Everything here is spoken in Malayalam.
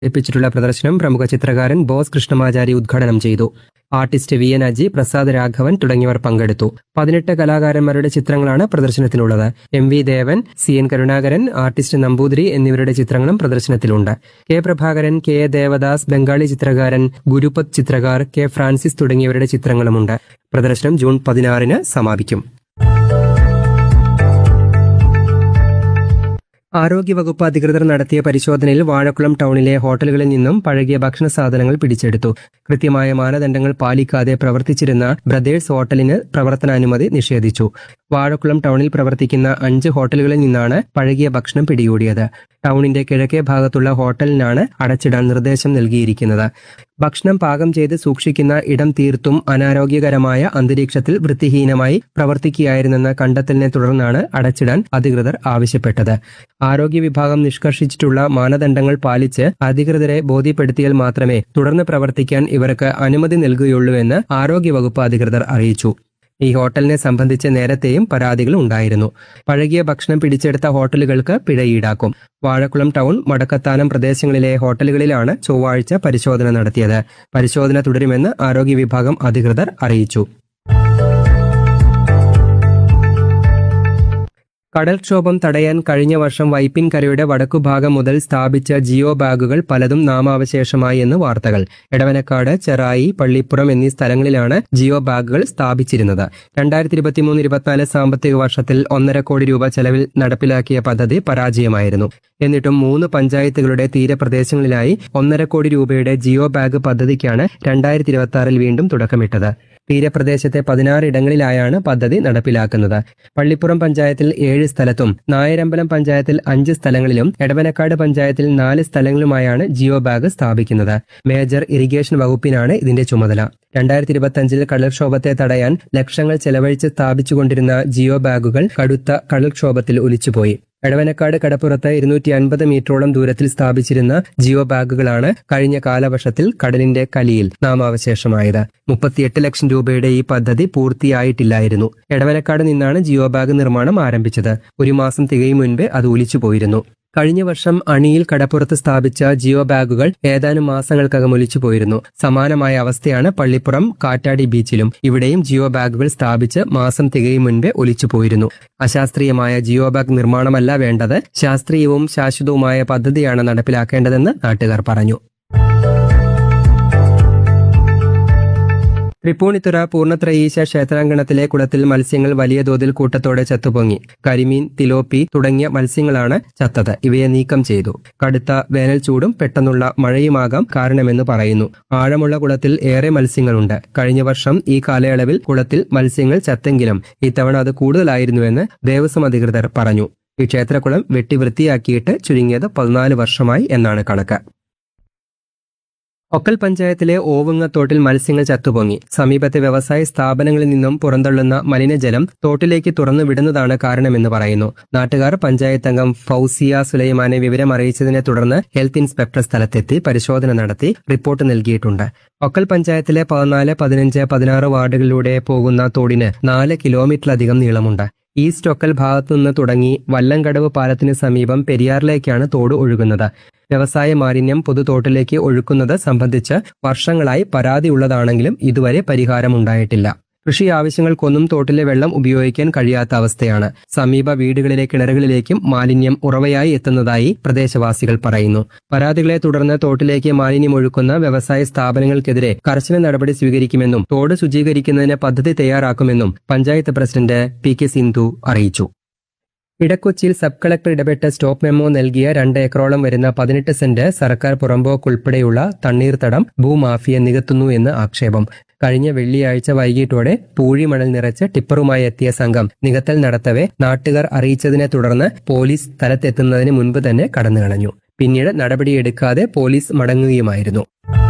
ഏൽപ്പിച്ചിട്ടുള്ള പ്രദർശനം പ്രമുഖ ചിത്രകാരൻ ബോസ് കൃഷ്ണമാചാരി ഉദ്ഘാടനം ചെയ്തു artist V N Aji Prasad Raghavan തുടങ്ങിയവർ പങ്കെടുത്തു പതിനെട്ട് കലാകാരന്മാരുടെ ചിത്രങ്ങളാണ് പ്രദർശനത്തിലുള്ളത് M V Devan C N Karunakaran artist Namboothiri എന്നിവരുടെ ചിത്രങ്ങളും പ്രദർശനത്തിലുണ്ട് K Prabhakaran K A Devadas Bengali ചിത്രകാരൻ ഗുരുപത് ചിത്രകാർ കെ ഫ്രാൻസിസ് തുടങ്ങിയവരുടെ ചിത്രങ്ങളുമുണ്ട് പ്രദർശനം ജൂൺ പതിനാറിന് സമാപിക്കും ആരോഗ്യവകുപ്പ് അധികൃതർ നടത്തിയ പരിശോധനയിൽ വാഴക്കുളം ടൗണിലെ ഹോട്ടലുകളിൽ നിന്നും പഴകിയ ഭക്ഷണ സാധനങ്ങൾ പിടിച്ചെടുത്തു കൃത്യമായ മാനദണ്ഡങ്ങൾ പാലിക്കാതെ പ്രവർത്തിച്ചിരുന്ന ബ്രദേഴ്സ് ഹോട്ടലിന് പ്രവർത്തനാനുമതി നിഷേധിച്ചു വാഴക്കുളം ടൗണിൽ പ്രവർത്തിക്കുന്ന അഞ്ച് ഹോട്ടലുകളിൽ നിന്നാണ് പഴകിയ ഭക്ഷണം പിടികൂടിയത് ടൗണിന്റെ കിഴക്കേ ഭാഗത്തുള്ള ഹോട്ടലിനാണ് അടച്ചിടാൻ നിർദ്ദേശം നൽകിയിരിക്കുന്നത് ഭക്ഷണം പാകം ചെയ്ത് സൂക്ഷിക്കുന്ന ഇടം തീർത്തും അനാരോഗ്യകരമായ അന്തരീക്ഷത്തിൽ വൃത്തിഹീനമായി പ്രവർത്തിക്കുകയായിരുന്നെന്ന കണ്ടെത്തലിനെ തുടർന്നാണ് അടച്ചിടാൻ അധികൃതർ ആവശ്യപ്പെട്ടത് ആരോഗ്യ വിഭാഗം നിഷ്കർഷിച്ചിട്ടുള്ള മാനദണ്ഡങ്ങൾ പാലിച്ച് അധികൃതരെ ബോധ്യപ്പെടുത്തിയാൽ മാത്രമേ തുടർന്ന് പ്രവർത്തിക്കാൻ ഇവർക്ക് അനുമതി നൽകുകയുള്ളൂവെന്ന് ആരോഗ്യവകുപ്പ് അധികൃതർ അറിയിച്ചു ഈ ഹോട്ടലിനെ സംബന്ധിച്ച് നേരത്തെയും പരാതികൾ ഉണ്ടായിരുന്നു പഴകിയ ഭക്ഷണം പിടിച്ചെടുത്ത ഹോട്ടലുകൾക്ക് പിഴ ഈടാക്കും വാഴക്കുളം ടൗൺ മടക്കത്താനം പ്രദേശങ്ങളിലെ ഹോട്ടലുകളിലാണ് ചൊവ്വാഴ്ച പരിശോധന നടത്തിയത് പരിശോധന തുടരുമെന്ന് ആരോഗ്യ വിഭാഗം അധികൃതർ അറിയിച്ചു കടൽക്ഷോഭം തടയാൻ കഴിഞ്ഞ വർഷം വൈപ്പിൻകരയുടെ വടക്കുഭാഗം മുതൽ സ്ഥാപിച്ച ജിയോ ബാഗുകൾ പലതും നാമാവശേഷമായി എന്ന് വാർത്തകൾ എടവനക്കാട് ചെറായി പള്ളിപ്പുറം എന്നീ സ്ഥലങ്ങളിലാണ് ജിയോ ബാഗുകൾ സ്ഥാപിച്ചിരുന്നത് രണ്ടായിരത്തി ഇരുപത്തിമൂന്ന് ഇരുപത്തിനാല് സാമ്പത്തിക വർഷത്തിൽ ഒന്നര കോടി രൂപ ചെലവിൽ നടപ്പിലാക്കിയ പദ്ധതി പരാജയമായിരുന്നു എന്നിട്ടും മൂന്ന് പഞ്ചായത്തുകളുടെ തീരപ്രദേശങ്ങളിലായി ഒന്നര കോടി രൂപയുടെ ജിയോ ബാഗ് പദ്ധതിക്കാണ് രണ്ടായിരത്തി ഇരുപത്തി ആറിൽ വീണ്ടും തുടക്കമിട്ടത് തീരപ്രദേശത്തെ പതിനാറ് ഇടങ്ങളിലായാണ് പദ്ധതി നടപ്പിലാക്കുന്നത് പള്ളിപ്പുറം പഞ്ചായത്തിൽ ഏഴ് സ്ഥലത്തും നായരമ്പലം പഞ്ചായത്തിൽ അഞ്ച് സ്ഥലങ്ങളിലും എടവനക്കാട് പഞ്ചായത്തിൽ നാല് സ്ഥലങ്ങളുമായാണ് ജിയോ ബാഗ് സ്ഥാപിക്കുന്നത് മേജർ ഇറിഗേഷൻ വകുപ്പിനാണ് ഇതിന്റെ ചുമതല രണ്ടായിരത്തി ഇരുപത്തിയഞ്ചിൽ കടൽക്ഷോഭത്തെ തടയാൻ ലക്ഷങ്ങൾ ചെലവഴിച്ച് സ്ഥാപിച്ചുകൊണ്ടിരുന്ന ജിയോ ബാഗുകൾ കടുത്ത കടൽക്ഷോഭത്തിൽ ഒലിച്ചുപോയി എടവനക്കാട് കടപ്പുറത്ത് ഇരുന്നൂറ്റി അൻപത് മീറ്ററോളം ദൂരത്തിൽ സ്ഥാപിച്ചിരുന്ന ജിയോ ബാഗുകളാണ് കഴിഞ്ഞ കാലവർഷത്തിൽ കടലിന്റെ കലിയിൽ നാമാവശേഷമായത് മുപ്പത്തിയെട്ട് ലക്ഷം രൂപയുടെ ഈ പദ്ധതി പൂർത്തിയായിട്ടില്ലായിരുന്നു എടവനക്കാട് നിന്നാണ് ജിയോ ബാഗ് നിർമ്മാണം ആരംഭിച്ചത് ഒരു മാസം തികയും മുൻപേ അത് ഒലിച്ചു പോയിരുന്നു കഴിഞ്ഞ വർഷം അണിയിൽ കടപ്പുറത്ത് സ്ഥാപിച്ച ജിയോ ബാഗുകൾ ഏതാനും മാസങ്ങൾക്കകം ഒലിച്ചു പോയിരുന്നു സമാനമായ അവസ്ഥയാണ് പള്ളിപ്പുറം കാറ്റാടി ബീച്ചിലും ഇവിടെയും ജിയോ ബാഗുകൾ സ്ഥാപിച്ച് മാസം തികയും മുൻപേ ഒലിച്ചു പോയിരുന്നു അശാസ്ത്രീയമായ ജിയോ ബാഗ് നിർമ്മാണമല്ല വേണ്ടത് ശാസ്ത്രീയവും ശാശ്വതവുമായ പദ്ധതിയാണ് നടപ്പിലാക്കേണ്ടതെന്ന് നാട്ടുകാർ പറഞ്ഞു തൃപ്പൂണിത്തുറ പൂർണ്ണത്രയീശ ക്ഷേത്രാങ്കണത്തിലെ കുളത്തിൽ മത്സ്യങ്ങൾ വലിയ തോതിൽ കൂട്ടത്തോടെ ചത്തുപൊങ്ങി കരിമീൻ തിലോപ്പി തുടങ്ങിയ മത്സ്യങ്ങളാണ് ചത്തത് ഇവയെ നീക്കം ചെയ്തു കടുത്ത വേനൽ ചൂടും പെട്ടെന്നുള്ള മഴയുമാകാം കാരണമെന്ന് പറയുന്നു ആഴമുള്ള കുളത്തിൽ ഏറെ മത്സ്യങ്ങളുണ്ട് കഴിഞ്ഞ വർഷം ഈ കാലയളവിൽ കുളത്തിൽ മത്സ്യങ്ങൾ ചത്തെങ്കിലും ഇത്തവണ അത് കൂടുതലായിരുന്നുവെന്ന് ദേവസ്വം അധികൃതർ പറഞ്ഞു ഈ ക്ഷേത്രക്കുളം വെട്ടി വൃത്തിയാക്കിയിട്ട് ചുരുങ്ങിയത് പതിനാല് വർഷമായി എന്നാണ് കണക്ക് ഒക്കൽ പഞ്ചായത്തിലെ ഓവുങ്ങത്തോട്ടിൽ മത്സ്യങ്ങൾ ചത്തുപൊങ്ങി സമീപത്തെ വ്യവസായ സ്ഥാപനങ്ങളിൽ നിന്നും പുറന്തള്ളുന്ന മലിനജലം തോട്ടിലേക്ക് തുറന്നു വിടുന്നതാണ് കാരണമെന്ന് പറയുന്നു നാട്ടുകാർ പഞ്ചായത്ത് അംഗം ഫൗസിയ സുലൈമാനെ വിവരം അറിയിച്ചതിനെ തുടർന്ന് ഹെൽത്ത് ഇൻസ്പെക്ടർ സ്ഥലത്തെത്തി പരിശോധന നടത്തി റിപ്പോർട്ട് നൽകിയിട്ടുണ്ട് ഒക്കൽ പഞ്ചായത്തിലെ പതിനാല് പതിനഞ്ച് പതിനാറ് വാർഡുകളിലൂടെ പോകുന്ന തോടിന് നാല് കിലോമീറ്ററിലധികം നീളമുണ്ട് ഈസ്റ്റ് ഒക്കൽ ഭാഗത്തുനിന്ന് തുടങ്ങി വല്ലംകടവ് പാലത്തിന് സമീപം പെരിയാറിലേക്കാണ് തോട് ഒഴുകുന്നത് വ്യവസായ മാലിന്യം പൊതുതോട്ടിലേക്ക് ഒഴുക്കുന്നത് സംബന്ധിച്ച് വർഷങ്ങളായി പരാതിയുള്ളതാണെങ്കിലും ഇതുവരെ പരിഹാരമുണ്ടായിട്ടില്ല കൃഷി ആവശ്യങ്ങൾക്കൊന്നും തോട്ടിലെ വെള്ളം ഉപയോഗിക്കാൻ കഴിയാത്ത അവസ്ഥയാണ് സമീപ വീടുകളിലെ കിണറുകളിലേക്കും മാലിന്യം ഉറവയായി എത്തുന്നതായി പ്രദേശവാസികൾ പറയുന്നു പരാതികളെ തുടർന്ന് തോട്ടിലേക്ക് മാലിന്യം ഒഴുക്കുന്ന വ്യവസായ സ്ഥാപനങ്ങൾക്കെതിരെ കർശന നടപടി സ്വീകരിക്കുമെന്നും തോട് ശുചീകരിക്കുന്നതിന് പദ്ധതി തയ്യാറാക്കുമെന്നും panchayat president P K Sindhu അറിയിച്ചു ഇടക്കൊച്ചിയിൽ സബ് കളക്ടർ ഇടപെട്ട് സ്റ്റോപ്പ് മെമ്മോ നൽകിയ രണ്ട് ഏക്കറോളം വരുന്ന പതിനെട്ട് സെന്റ് സർക്കാർ പുറമ്പോക്കുൾപ്പെടെയുള്ള തണ്ണീർത്തടം ഭൂമാഫിയ നികത്തുന്നു എന്ന് ആക്ഷേപം കഴിഞ്ഞ വെള്ളിയാഴ്ച വൈകിട്ടോടെ പൂഴിമണൽ നിറച്ച് ടിപ്പറുമായി എത്തിയ സംഘം നികത്തൽ നടത്തവെ നാട്ടുകാർ അറിയിച്ചതിനെ തുടർന്ന് പോലീസ് സ്ഥലത്തെത്തുന്നതിന് മുൻപ് തന്നെ കടന്നുകളഞ്ഞു പിന്നീട് നടപടിയെടുക്കാതെ പോലീസ് മടങ്ങുകയുമായിരുന്നു